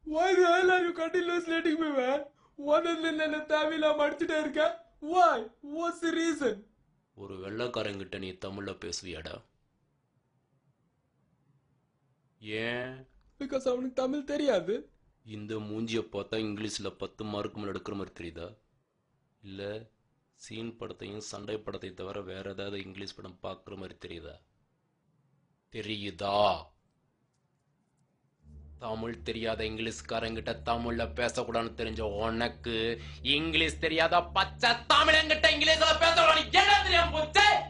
Why the hell are you continuously letting me, man? ஒன்னதுல என்ன தேவையில்லாம அடிச்சுட்டே இருக்க Why? What's the reason? ஒரு வெள்ளைக்காரங்கிட்ட நீ தமிழ்ல பேசுவியாடா ஏன் Because அவனுக்கு தமிழ் தெரியாது இந்த மூஞ்சியை பார்த்தா இங்கிலீஷில் பத்து மார்க் மேலே எடுக்கிற மாதிரி தெரியுதா இல்லை சீன் படத்தையும் சண்டை படத்தை தவிர வேற ஏதாவது இங்கிலீஷ் படம் பார்க்குற மாதிரி தெரியுதா தெரியுதா தமிழ் தெரியாத இங்கிலீஷ்காரங்கிட்ட தமிழ்ல பேசக்கூடாதுன்னு தெரிஞ்ச உனக்கு இங்கிலீஷ் தெரியாத பச்சை தமிழங்கிட்ட இங்கிலீஷ்ல பேசக்கூடாது என்ன தெரியாம போச்சு